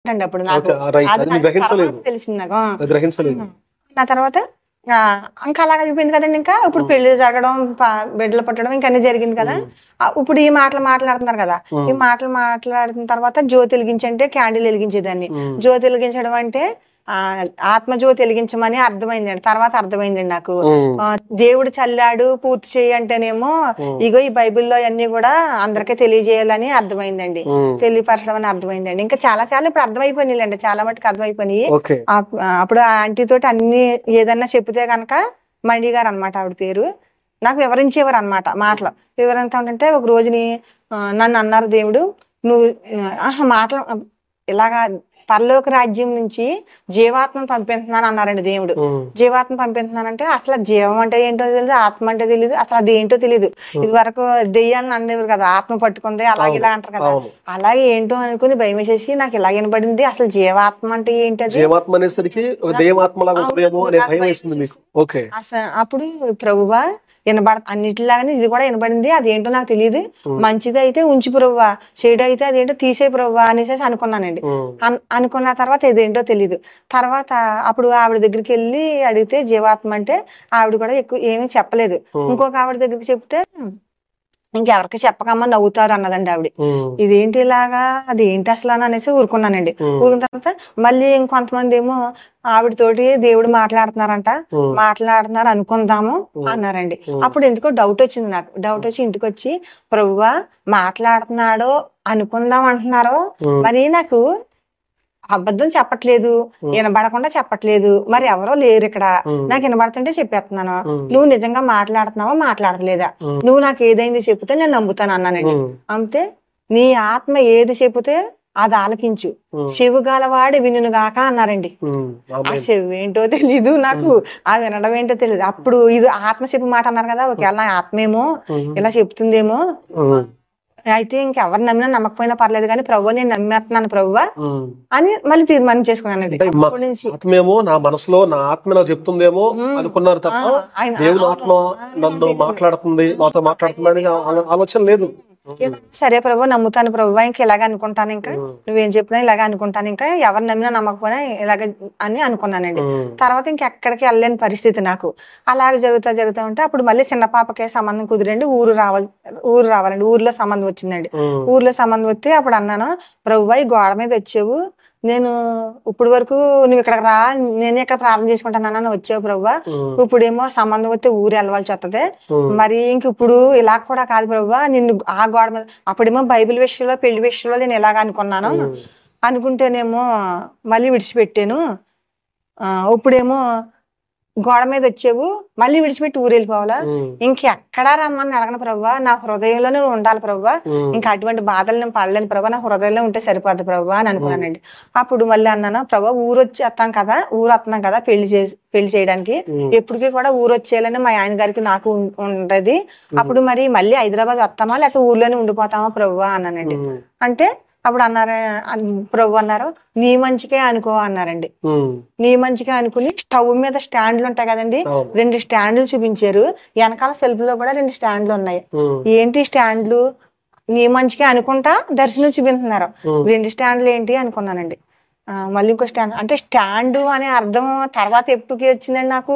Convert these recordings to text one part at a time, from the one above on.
అండి అప్పుడు నాకు ఓకే, రైట్. అది అది నాకు గ్రహించలేదు. తర్వాత తెలిసింది నాకు ఆ. అది గ్రహించలేదు నా తర్వాత ఆ, ఇంకా అలాగ అయిపోయింది కదండి ఇంకా ఇప్పుడు పెళ్లి జరగడం ప- బిడ్డలు పుట్టడం ఇంకా అన్ని జరిగింది కదా ఆ, ఇప్పుడు ఈ మాటలు మాట్లాడుతున్నారు కదా ఈ మాటలు మాట్లాడిన తర్వాత జ్యోతి వెలిగించంటే క్యాండిల్ వెలిగించేదాన్ని ఉమ్. జ్యోతి వెలిగించడం అంటే ఆ, ఆత్మజ్యోతి వెలిగించమని అర్థమైందండి తర్వాత అర్థమైందండి నాకు ఉమ్. ఆ, దేవుడు చల్లాడు పూర్తి చేయి అంటేనేమో ఇగో ఈ బైబిల్లో అన్ని కూడా అందరికీ తెలియజేయాలని అర్థమైందండి ఉమ్. తెలియపరచడం అని అర్థమైందండి ఇంకా చాలా చాలా ఇప్పుడు అర్థమైపోయినాయిలేండి చాలా మటుకు అర్థమైపోయినాయి ఓకే ఆ- అప్పుడు ఆ ఆంటీ తోటి అన్ని ఏదన్నా చెప్తే గనక మణి గారు అనమాట ఆవిడ పేరు నాకు వివరించేవారు అనమాట మాటలు వివరంతా ఉంటుంటే ఒక రోజుని ఆ, నన్ను అన్నారు దేవుడు నువ్వు ఆ, ఆహా మాటలు ఇలాగా పరలోక రాజ్యం నుంచి జీవాత్మను పంపిస్తున్నాను అన్నారండి దేవుడు ఉమ్. జీవాత్మ పంపిస్తున్నానంటే అసలు జీవం అంటే ఏంటో తెలియదు ఆత్మ అంటే తెలియదు అసలు అది ఏంటో తెలియదు ఇది వరకు దెయ్యాలను అనేవారు కదా ఆత్మ పట్టుకుంది అలాగే ఇలా అంటారు కదా అవును అలాగే ఏంటో అనుకుని భయం వేసేసి నాకు ఇలా వినబడింది అసలు జీవాత్మ అంటే ఏంటది జీవాత్మ అనేసరికి ఒక దెయ్యమాత్మలాగా ఉంటుందేమో అనే భయం వేసింది మీకు ఓకే అసలు అప్పుడు ప్రభువా వినబడ అన్నిటిలాగానే ఇది కూడా వినబడింది అదేంటో నాకు తెలియదు మంచిది అయితే ఉంచి ప్రభువా చెడు అయితే అదేంటో తీసే ప్రభువా అనేసి అనుకున్నానండి ఉమ్. అన్- అనుకున్న తర్వాత ఇదేంటో తెలియదు తర్వాత అప్పుడు ఆవిడ దగ్గరికి వెళ్ళి అడిగితే జీవాత్మ అంటే ఆవిడ కూడా ఎక్కువ ఏమీ చెప్పలేదు ఇంకొక ఆవిడ దగ్గరికి చెప్తే ఇంకెవరికి చెప్పకమ్మా నవ్వుతారు అన్నదండి ఆవిడ ఉమ్. ఇదేంటి ఇలాగా అది ఏంటి అసలు అని అనేసి ఊరుకున్నానండి ఉమ్. ఊరుకున్న తర్వాత మళ్ళీ ఇంకొంతమంది ఏమో ఆవిడతోటి దేవుడు మాట్లాడుతున్నారంట ఉమ్. మాట్లాడుతున్నారు అనుకుందాము అన్నారండి అప్పుడు ఎందుకో డౌట్ వచ్చింది నాకు డౌట్ వచ్చి ఇంటికి వచ్చి ప్రభువా మాట్లాడుతున్నాడో అనుకుందాం అంటున్నారో ఉమ్. మరి నాకు అబద్ధం చెప్పట్లేదు వినబడకుండా చెప్పట్లేదు మరి ఎవరో లేరు ఇక్కడ ఉమ్. నాకు వినబడుతుంటే చెప్పేస్తున్నాను ఉమ్. నువ్వు నిజంగా మాట్లాడుతున్నావా మాట్లాడలేదా ఉమ్. నువ్వు నాకు ఏదైంది చెప్తే నేను నమ్ముతాను అన్నానండి ఉమ్. అంతే నీ ఆత్మ ఏది చెబితే అది ఆలకించు ఉమ్. చెవు గలవాడి వినుగాక అన్నారండి ఉమ్. ఆ ఆమేన్. చెవు ఏంటో తెలీదు నాకు ఆ వినడం ఏంటో తెలియదు అప్పుడు ఇది ఆత్మ చెప్పు మాట అన్నారు కదా ఒకవేళ నా ఆత్మేమో ఉమ్. ఇలా చెప్తుందేమో ఉమ్. అయితే ఇంకెవరు నమ్మినా నమ్మకపోయినా పర్లేదు కానీ ప్రభు నేను నమ్మేస్తున్నాను ప్రభువా ఉమ్. అని మళ్ళీ తీర్మానం చేసుకున్నానండి అంటే మా- అప్పటి నుంచి ఆత్మేమో నా మనసులో నా ఆత్మ నాకు చెప్తుందేమో అనుకున్నారు తప్ప ఆ, ఆయన- దేవుని ఆత్మ నన్ను మాట్లాడుతుంది నాతో మాట్లాడుతుంది అని ఆ- ఆలోచన లేదు సరే ప్రభు నమ్ముతాను ప్రభు ఇంకా ఇలాగ అనుకుంటాను ఇంకా నువ్వేం చెప్పినా ఇలాగ అనుకుంటాను ఇంకా ఎవరు నమ్మినా నమ్మకపోయినా ఇలాగ అని అనుకున్నానండి ఉమ్. తర్వాత ఇంకెక్కడికి వెళ్ళలేని పరిస్థితి నాకు అలాగే జరుగుతా జరుగుతూ ఉంటే అప్పుడు మళ్ళీ చిన్న పాపకే సంబంధం కుదిరండి ఊరు రావాలి ఊరు రావాలండి ఊర్లో సంబంధం వచ్చిందండి ఉమ్. ఊర్లో సంబంధం వస్తే అప్పుడు అన్నాను ప్రభు ఈ గోడ మీద వచ్చావు నేను ఇప్పుడు వరకు నువ్వు ఇక్కడికి రా నేనే ఇక్కడ ప్రార్థన చేసుకుంటాను అన్న వచ్చావు ప్రభు ఉమ్. ఇప్పుడేమో సంబంధం వస్తే ఊరు వెళ్ళవలసి వస్తుంది ఉమ్. మరి ఇంక ఇప్పుడు ఇలా కూడా కాదు ప్రభు నిన్ను ఆ గోడ మీద అప్పుడేమో బైబిల్ విషయంలో పెళ్లి విషయంలో నేను ఎలాగ అనుకున్నాను అనుకుంటేనేమో మళ్ళీ విడిచిపెట్టాను ఆ, ఇప్పుడేమో గోడ మీద వచ్చావు మళ్ళీ విడిచిపెట్టి ఊరు వెళ్ళిపోవాలా ఉమ్. ఇంకెక్కడా రమ్మని అడగను ప్రభు నా హృదయంలోనే నువ్వు ఉండాలి ప్రభు ఉమ్. ఇంకా అటువంటి బాధలు నేను పడలేను ప్రభు నా హృదయంలో ఉంటే సరిపోద్ది ప్రభు అని అనుకున్నానండి అప్పుడు మళ్ళీ అన్నాను ప్రభు ఊరు వచ్చేస్తాం కదా ఊరు వస్తున్నాం కదా పెళ్లి చేసి పెళ్లి చేయడానికి ఉమ్. ఎప్పటికీ కూడా ఊరు వచ్చేయాలని మా ఆయన గారికి నాకు ఉం- ఉండదు అప్పుడు మరి మళ్ళీ హైదరాబాద్ వస్తామా లేకపోతే ఊర్లోనే ఉండిపోతామా ప్రభు అన్నానండి ఉమ్. అంటే అప్పుడు అన్నారు అన్- ప్రభు అన్నారు నీ మంచికే అనుకో అన్నారండి ఉమ్. నీ మంచిగా అనుకుని స్టవ్ మీద స్టాండ్లు ఉంటాయి కదండి అవును. రెండు స్టాండ్లు చూపించారు వెనకాల సెల్ఫ్ లో కూడా రెండు స్టాండ్లు ఉన్నాయి ఉమ్. ఏంటి స్టాండ్లు నీ మంచిగా అనుకుంటా దర్శనం చూపిస్తున్నారు ఉమ్. రెండు స్టాండ్లు ఏంటి అనుకున్నానండి ఆ, మళ్ళీ ఇంకో స్టాండ్ అంటే స్టాండ్ అనే అర్థం తర్వాత ఎప్పుడుకి వచ్చిందండి నాకు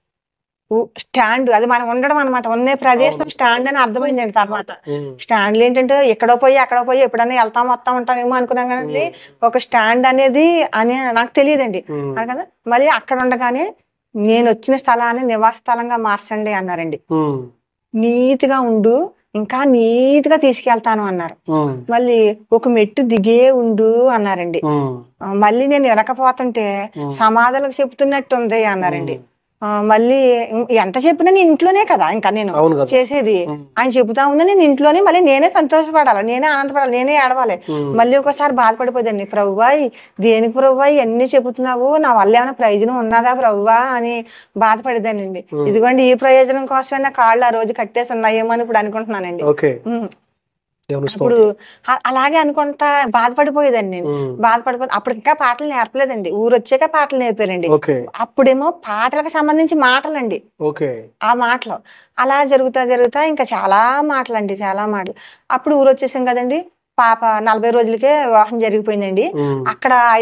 స్టాండ్ అది మనం ఉండడం అనమాట ఉన్న ప్రదేశం స్టాండ్ అని అర్థమైందండి తర్వాత ఉమ్. స్టాండ్లు ఏంటంటే ఎక్కడో పోయి ఎక్కడో పోయి ఎప్పుడన్నా వెళ్తాం వస్తాం ఉంటామేమో అనుకున్నాం కానీ ఒక స్టాండ్ అనేది అని నాకు తెలియదండి ఉమ్. అన్నారు కదా మళ్ళీ అక్కడ ఉండగానే నేను వచ్చిన స్థలాన్ని నివాస స్థలంగా మార్చండి అన్నారండి ఉమ్. నీతిగా ఉండు ఇంకా నీతిగా తీసుకెళ్తాను అన్నారు ఉమ్. మళ్ళీ ఒక మెట్టు దిగే ఉండు అన్నారండి ఉమ్. ఆ, మళ్ళీ నేను వెనకపోతుంటే సమాధానం చెప్తున్నట్టుంది అన్నారండి ఆ, మళ్ళీ ఇం- ఎంత చెప్పినా నేను ఇంట్లోనే కదా ఇంకా నేను అవును కదా చేసేది ఆయన చెబుతా ఉన్నా నేను ఇంట్లోనే మళ్ళీ నేనే సంతోషపడాలి నేనే ఆనందపడాలి నేనే ఏడవాలి ఉమ్. మళ్ళీ ఒకసారి బాధపడిపోదండి ప్రభువా దేనికి ప్రభువా ఇవన్నీ చెబుతున్నావు నా వల్ల ఏమైనా ప్రయోజనం ఉన్నదా ప్రభువా అని బాధపడేదానండి ఇదిగోండి ఈ ప్రయోజనం కోసమే నా కాళ్ళు ఆ రోజు కట్టేసి ఉన్నాయేమో అని ఇప్పుడు అనుకుంటున్నానండి ఓకే ఉమ్. దేవుని ఇప్పుడు స్తోత్రం. అ- అలాగే అనుకుంటా బాధపడిపోయేదండి నేను ఉమ్. బాధపడిపోయి అప్పుడు ఇంకా పాటలు నేర్పలేదండి ఊరు వచ్చాక పాటలు నేర్పారండి ఓకే అప్పుడేమో పాటలకు సంబంధించి మాటలండి ఓకే ఆ మాటలు అలా జరుగుతా జరుగుతా ఇంకా చాలా మాటలండి చాలా మాటలు అప్పుడు ఊరు వచ్చేసాం కదండి పాప నలభై రోజులకే వివాహం జరిగిపోయిందండి ఉమ్. అక్కడ